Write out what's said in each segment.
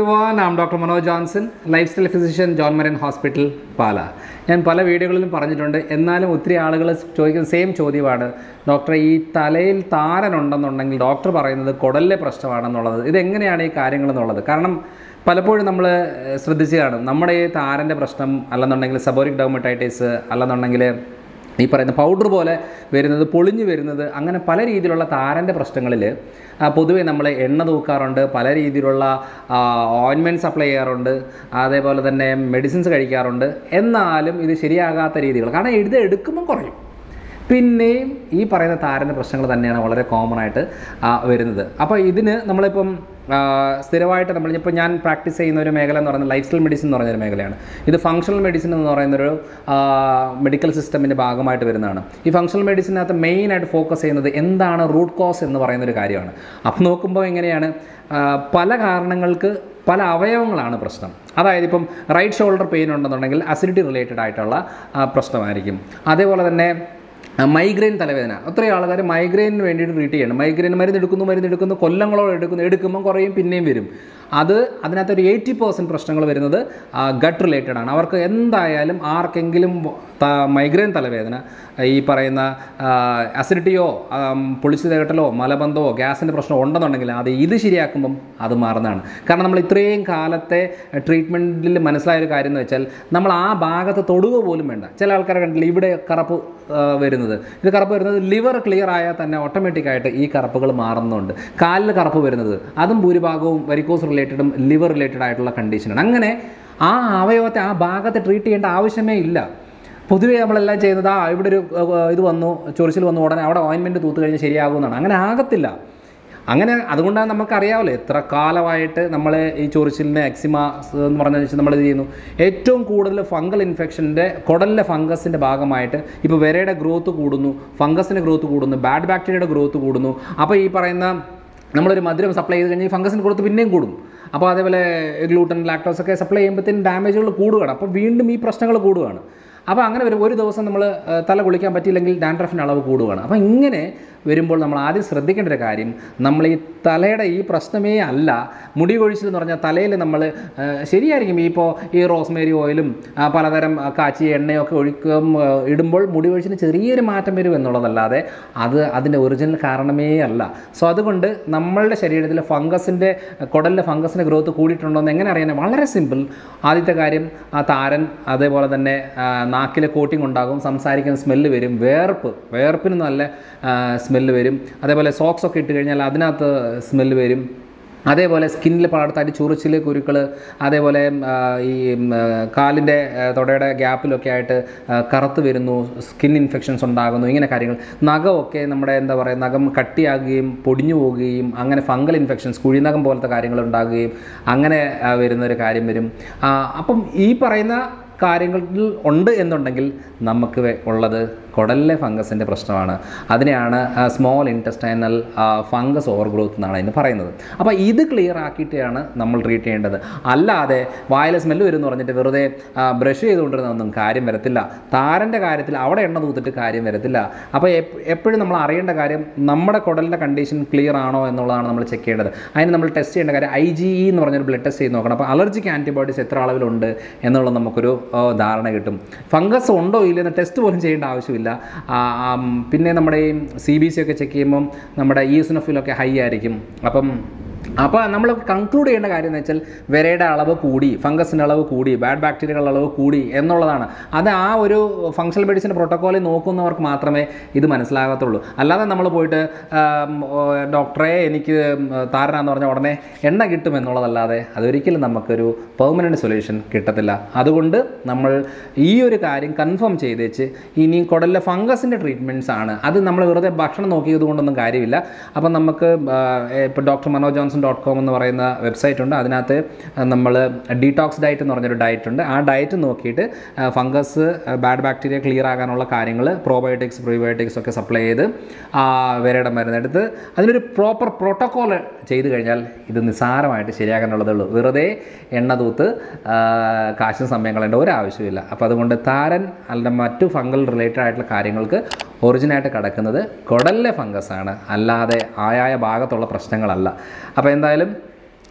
everyone I'm doctor Manoj Johnson lifestyle physician John മരൻ hospital Pala ഞാൻ പല വീഡിയോകളിലും പറഞ്ഞിട്ടുണ്ട് എന്നാലും ഒത്തിരി ആളുകൾ ചോദിക്കുന്ന സെയിം ചോദ്യമാണ് ഡോക്ടറെ ഈ തലയിൽ താരനുണ്ടെന്നുണ്ടെങ്കിൽ ഡോക്ടർ പറയുന്നത് കുടലിലെ പ്രശ്നമാണെന്നുള്ളത് ഇതെങ്ങനെയാണ് ഈ കാര്യങ്ങൾ എന്നുള്ളത് കാരണം പലപ്പോഴും നമ്മൾ ശ്രദ്ധിച്ച് കാണും നമ്മുടെ ഈ താരൻ്റെ പ്രശ്നം അല്ലെന്നുണ്ടെങ്കിൽ സബോറിക് ഡെർമറ്റൈറ്റിസ് അല്ലെന്നുണ്ടെങ്കിൽ ഈ പറയുന്ന പൗഡർ പോലെ വരുന്നത് പൊളിഞ്ഞു വരുന്നത് അങ്ങനെ പല രീതിയിലുള്ള താരൻ്റെ പ്രശ്നങ്ങളിൽ പൊതുവേ നമ്മൾ എണ്ണ തൂക്കാറുണ്ട് പല രീതിയിലുള്ള ഓയിൻമെൻറ്റ് സപ്ലൈ ചെയ്യാറുണ്ട് അതേപോലെ തന്നെ മെഡിസിൻസ് കഴിക്കാറുണ്ട് എന്നാലും ഇത് ശരിയാകാത്ത രീതികൾ കാരണം ഇത് എടുക്കുമ്പോൾ കുറയും പിന്നെയും ഈ പറയുന്ന താരൻ്റെ പ്രശ്നങ്ങൾ തന്നെയാണ് വളരെ കോമൺ ആയിട്ട് ആ, വരുന്നത് അപ്പോൾ ഇതിന് നമ്മളിപ്പം ആ, സ്ഥിരമായിട്ട് നമ്മൾ ഇപ്പോൾ ഞാൻ പ്രാക്ടീസ് ചെയ്യുന്ന ഒരു മേഖല എന്ന് പറയുന്നത് ലൈഫ് സ്റ്റൈൽ മെഡിസിൻ എന്ന് പറയുന്ന ഒരു മേഖലയാണ് ഇത് ഫങ്ഷണൽ മെഡിസിൻ എന്ന് പറയുന്നൊരു മെഡിക്കൽ സിസ്റ്റമിൻ്റെ ഭാഗമായിട്ട് വരുന്നതാണ് ഈ ഫങ്ഷണൽ മെഡിസിനകത്ത് മെയിനായിട്ട് ഫോക്കസ് ചെയ്യുന്നത് എന്താണ് റൂട്ട് കോസ് എന്ന് പറയുന്ന ഒരു കാര്യമാണ് അപ്പോൾ നോക്കുമ്പോൾ എങ്ങനെയാണ് ആ, പല കാരണങ്ങൾക്ക് പല അവയവങ്ങളാണ് പ്രശ്നം അതായത് ഇപ്പം റൈറ്റ് ഷോൾഡർ പെയിൻ ഉണ്ടെന്നുണ്ടെങ്കിൽ അസിഡിറ്റി റിലേറ്റഡ് ആയിട്ടുള്ള ആ, പ്രശ്നമായിരിക്കും അതേപോലെ തന്നെ മൈഗ്രെയിൻ തലവേദന ഒത്തിരി ആൾക്കാർ മൈഗ്രെയിനിന് വേണ്ടിയിട്ട് ട്രീറ്റ് ചെയ്യണം മൈഗ്രെയിൻ മരുന്ന് എടുക്കുന്നു മരുന്ന് എടുക്കുന്നു കൊല്ലങ്ങളോളം എടുക്കുന്നു എടുക്കുമ്പോൾ കുറയും പിന്നെയും വരും അത് അതിനകത്ത് ഒരു എയ്റ്റി പെർസെൻറ്റ് പ്രശ്നങ്ങൾ വരുന്നത് ഗട്ട് റിലേറ്റഡ് ആണ് അവർക്ക് എന്തായാലും ആർക്കെങ്കിലും മൈഗ്രെയിൻ തലവേദന ഈ പറയുന്ന അസിഡിറ്റിയോ പൊളിച്ചു തേട്ടലോ മലബന്ധമോ ഗ്യാസിൻ്റെ പ്രശ്നം ഉണ്ടെന്നുണ്ടെങ്കിൽ അത് ഇത് ശരിയാക്കുമ്പം അത് മാറുന്നതാണ് കാരണം നമ്മൾ ഇത്രയും കാലത്തെ ട്രീറ്റ്മെൻറ്റിൽ മനസ്സിലായ ഒരു കാര്യം എന്ന് വെച്ചാൽ നമ്മൾ ആ ഭാഗത്ത് തൊടുക പോലും വേണ്ട ചില ആൾക്കാരെ കണ്ടില്ല ഇവിടെ കറുപ്പ് ആ, വരുന്നത് ഇത് കറുപ്പ് വരുന്നത് ലിവർ ക്ലിയർ ആയാൽ തന്നെ ഓട്ടോമാറ്റിക്കായിട്ട് ഈ കറുപ്പുകൾ മാറുന്നുണ്ട് കാലിൽ കറുപ്പ് വരുന്നത് അതും ഭൂരിഭാഗവും വരിക്കോസ് റിലേറ്റഡും ലിവർ റിലേറ്റഡ് ആയിട്ടുള്ള കണ്ടീഷനാണ് അങ്ങനെ ആ അവയവത്തെ ആ ഭാഗത്തെ ട്രീറ്റ് ചെയ്യേണ്ട ആവശ്യമേ ഇല്ല പൊതുവേ നമ്മളെല്ലാം ചെയ്യുന്നത് ആ ഇവിടെ ഒരു ഏർ, ഇത് വന്നു ചൊറിച്ചിൽ വന്നു ഉടനെ അവിടെ ഓയിൻമെൻറ്റ് തൂത്ത് കഴിഞ്ഞാൽ ശരിയാകുമെന്നാണ് അങ്ങനെ ആകത്തില്ല അങ്ങനെ അതുകൊണ്ടാണ് നമുക്കറിയാമല്ലോ എത്ര കാലമായിട്ട് നമ്മൾ ഈ ചൊറിച്ചിലിന് എക്സിമ എന്ന് പറഞ്ഞ വെച്ചാൽ നമ്മൾ ഇത് ചെയ്യുന്നു ഏറ്റവും കൂടുതൽ ഫംഗൽ ഇൻഫെക്ഷൻ്റെ കുടലിലെ ഫംഗസിൻ്റെ ഭാഗമായിട്ട് ഇപ്പോൾ വിരയുടെ ഗ്രോത്ത് കൂടുന്നു ഫംഗസിൻ്റെ ഗ്രോത്ത് കൂടുന്നു ബാഡ് ബാക്ടീരിയയുടെ ഗ്രോത്ത് കൂടുന്നു അപ്പോൾ ഈ പറയുന്ന നമ്മളൊരു മധുരം സപ്ലൈ ചെയ്ത് കഴിഞ്ഞാൽ ഈ ഫംഗസിന് കൊടുത്ത് പിന്നെയും കൂടും അപ്പോൾ അതേപോലെ ഗ്ലൂട്ടൻ ലാക്ടോസ് ഒക്കെ സപ്ലൈ ചെയ്യുമ്പോഴത്തേനും ഡാമേജുകൾ കൂടുകയാണ് അപ്പോൾ വീണ്ടും ഈ പ്രശ്നങ്ങൾ കൂടുകയാണ് അപ്പോൾ അങ്ങനെ വരും ഒരു ദിവസം നമ്മൾ തല കുളിക്കാൻ പറ്റിയില്ലെങ്കിൽ ഡാൻഡ്രഫിൻ്റെ അളവ് കൂടുകയാണ് അപ്പോൾ ഇങ്ങനെ വരുമ്പോൾ നമ്മൾ ആദ്യം ശ്രദ്ധിക്കേണ്ട ഒരു കാര്യം നമ്മൾ ഈ തലയുടെ ഈ പ്രശ്നമേ അല്ല മുടി കൊഴിച്ചിൽ എന്ന് പറഞ്ഞാൽ തലയിൽ നമ്മൾ ശരിയായിരിക്കും ഈ ഇപ്പോൾ ഈ റോസ്മേരി ഓയിലും ആ, പലതരം ആ, കാച്ചിയ എണ്ണയൊക്കെ ഒഴിക്കും ആ, ഇടുമ്പോൾ മുടി കൊഴിച്ചിന് ചെറിയൊരു മാറ്റം വരും എന്നുള്ളതല്ലാതെ അത് അതിൻ്റെ ഒറിജിനൽ കാരണമേ അല്ല സോ അതുകൊണ്ട് നമ്മളുടെ ശരീരത്തിൽ ഫംഗസിൻ്റെ കുടലിലെ ഫംഗസിൻ്റെ ഗ്രോത്ത് കൂടിയിട്ടുണ്ടോ എന്ന് എങ്ങനെ അറിയാൻ വളരെ സിമ്പിൾ ആദ്യത്തെ കാര്യം ആ താരൻ അതേപോലെ തന്നെ ആ, നാക്കിലെ കോട്ടിംഗ് ഉണ്ടാകും സംസാരിക്കുന്ന സ്മെല്ല് വരും വേർപ്പ് വേർപ്പിന് നല്ല സ്മെല്ല് വരും അതേപോലെ സോക്സ് ഒക്കെ ഇട്ട് കഴിഞ്ഞാൽ അതിനകത്ത് സ്മെല്ല് വരും അതേപോലെ സ്കിന്നിൽ പടർത്തായിട്ട് ചൊറിച്ചിൽ കുരുക്കൾ അതേപോലെ ആ, ഈ കാലിൻ്റെ തുടയുടെ ഗ്യാപ്പിലൊക്കെ ആയിട്ട് ആ, കറുത്ത് വരുന്നു സ്കിൻ ഇൻഫെക്ഷൻസ് ഉണ്ടാകുന്നു ഇങ്ങനെ കാര്യങ്ങൾ നഖമൊക്കെ നമ്മുടെ എന്താ പറയുക നഖം കട്ടിയാകുകയും പൊടിഞ്ഞു പോവുകയും അങ്ങനെ ഫംഗൽ ഇൻഫെക്ഷൻസ് കുഴിനഖം പോലത്തെ കാര്യങ്ങൾ ഉണ്ടാകുകയും അങ്ങനെ ആ, വരുന്നൊരു കാര്യം വരും ആ, അപ്പം ഈ പറയുന്ന കാര്യങ്ങളിൽ ഉണ്ട് എന്നുണ്ടെങ്കിൽ നമുക്ക് വെ- ഉള്ളത് കുടലിലെ ഫംഗസിൻ്റെ പ്രശ്നമാണ് അതിനെയാണ് small intestinal fungus overgrowth എന്നാണ് അതിന് പറയുന്നത് അപ്പോൾ ഇത് ക്ലിയർ ആക്കിയിട്ടാണ് നമ്മൾ ട്രീറ്റ് ചെയ്യേണ്ടത് അല്ലാതെ വായിലെ സ്മെല്ല് വരും എന്ന് പറഞ്ഞിട്ട് വെറുതെ ബ്രഷ് ചെയ്തുകൊണ്ടിരുന്നൊന്നും കാര്യം വരത്തില്ല താരൻ്റെ കാര്യത്തിൽ അവിടെ എണ്ണ തൂത്തിട്ട് കാര്യം വരത്തില്ല അപ്പോൾ എപ്പോഴും നമ്മൾ അറിയേണ്ട കാര്യം നമ്മുടെ കുടലിൻ്റെ കണ്ടീഷൻ ക്ലിയർ ആണോ എന്നുള്ളതാണ് നമ്മൾ ചെക്ക് ചെയ്യേണ്ടത് അതിന് നമ്മൾ ടെസ്റ്റ് ചെയ്യേണ്ട കാര്യം ഐ ജി ഇ എന്ന് പറഞ്ഞൊരു ബ്ലഡ് ടെസ്റ്റ് ചെയ്ത് നോക്കണം അപ്പോൾ അലർജിക്ക് ആൻറ്റിബോഡീസ് എത്ര അളവിലുണ്ട് എന്നുള്ളത് നമുക്കൊരു ആ, ധാരണ കിട്ടും ഫംഗസ് ഉണ്ടോ ഇല്ലെന്ന് ടെസ്റ്റ് പോലും ചെയ്യേണ്ട ആവശ്യമില്ല ആ, ആം, പിന്നെ നമ്മുടെ ഈ സി ബി സി ഒക്കെ ചെക്ക് ചെയ്യുമ്പം നമ്മുടെ ഈസിനോഫിലൊക്കെ ഹൈ ആയിരിക്കും അപ്പം അപ്പോൾ നമ്മൾ കൺക്ലൂഡ് ചെയ്യേണ്ട കാര്യം എന്ന് വെച്ചാൽ വിരയുടെ അളവ് കൂടി ഫംഗസിൻ്റെ അളവ് കൂടി ബാഡ് ബാക്ടീരിയകളുടെ അളവ് കൂടി എന്നുള്ളതാണ് അത് ആ ഒരു ഫങ്ഷണൽ മെഡിസിൻ പ്രോട്ടോക്കോളിൽ നോക്കുന്നവർക്ക് മാത്രമേ ഇത് മനസ്സിലാകത്തുള്ളൂ അല്ലാതെ നമ്മൾ പോയിട്ട് ആം, ഓ, ഡോക്ടറെ എനിക്ക് താരനാന്ന് പറഞ്ഞാൽ ഉടനെ എണ്ണ കിട്ടും എന്നുള്ളതല്ലാതെ അതൊരിക്കലും നമുക്കൊരു പെർമനൻറ്റ് സൊല്യൂഷൻ കിട്ടത്തില്ല അതുകൊണ്ട് നമ്മൾ ഈ ഒരു കാര്യം കൺഫേം ചെയ്തേച്ച് ഇനി കുടലിലെ ഫംഗസിൻ്റെ ട്രീറ്റ്മെൻറ്റ്സ് ആണ് അത് നമ്മൾ വെറുതെ ഭക്ഷണം നോക്കിയത് കൊണ്ടൊന്നും കാര്യമില്ല അപ്പം നമുക്ക് ഇപ്പോൾ doctor Manoj Johnson dot com എന്ന് പറയുന്ന വെബ്സൈറ്റ് ഉണ്ട് അതിനകത്ത് നമ്മൾ ഡീടോക്സ് ഡയറ്റ് എന്ന് പറഞ്ഞൊരു ഡയറ്റ് ഉണ്ട് ആ ഡയറ്റ് നോക്കിയിട്ട് ഫംഗസ് ബാഡ് ബാക്ടീരിയ ക്ലിയർ ആകാനുള്ള കാര്യങ്ങൾ പ്രോബയോട്ടിക്സ് പ്രീബയോട്ടിക്സ് ഒക്കെ സപ്ലൈ ചെയ്ത് ആ വിരയുടെ മരുന്നെടുത്ത് അതിനൊരു പ്രോപ്പർ പ്രോട്ടോക്കോൾ ചെയ്ത് കഴിഞ്ഞാൽ ഇത് നിസ്സാരമായിട്ട് ശരിയാക്കാനുള്ളതേ ഉള്ളൂ വെറുതെ എണ്ണ തൂത്ത് ആ, കാശും സമയം കളയേണ്ട ഒരു ആവശ്യമില്ല അപ്പോൾ അതുകൊണ്ട് താരൻ അല്ല മറ്റു ഫംഗൽ റിലേറ്റഡ് ആയിട്ടുള്ള കാര്യങ്ങൾക്ക് ഒറിജിനായിട്ട് കിടക്കുന്നത് കുടലിലെ ഫംഗസ് ആണ് അല്ലാതെ ആയായ ഭാഗത്തുള്ള പ്രശ്നങ്ങളല്ല അപ്പോൾ എന്തായാലും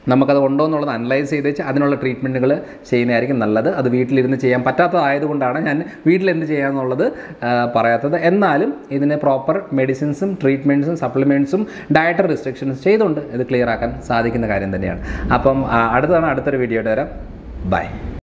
നമുക്കത് ഉണ്ടോ എന്നുള്ളത് അനലൈസ് ചെയ്ത് വെച്ച് അതിനുള്ള ട്രീറ്റ്മെൻറ്റുകൾ ചെയ്യുന്നതായിരിക്കും നല്ലത് അത് വീട്ടിലിരുന്ന് ചെയ്യാൻ പറ്റാത്തതായതുകൊണ്ടാണ് ഞാൻ വീട്ടിലെന്ത് ചെയ്യാമെന്നുള്ളത് ആ, പറയാത്തത് എന്നാലും ഇതിന് പ്രോപ്പർ മെഡിസിൻസും ട്രീറ്റ്മെൻറ്റ്സും സപ്ലിമെൻറ്റ്സും ഡയറ്ററി റെസ്ട്രിക്ഷൻസ് ചെയ്തുകൊണ്ട് ഇത് ക്ലിയർ ആക്കാൻ സാധിക്കുന്ന കാര്യം തന്നെയാണ് അപ്പം ആ, അടുത്തതാണ് അടുത്തൊരു വീഡിയോ ആയിട്ട് വരാം ബൈ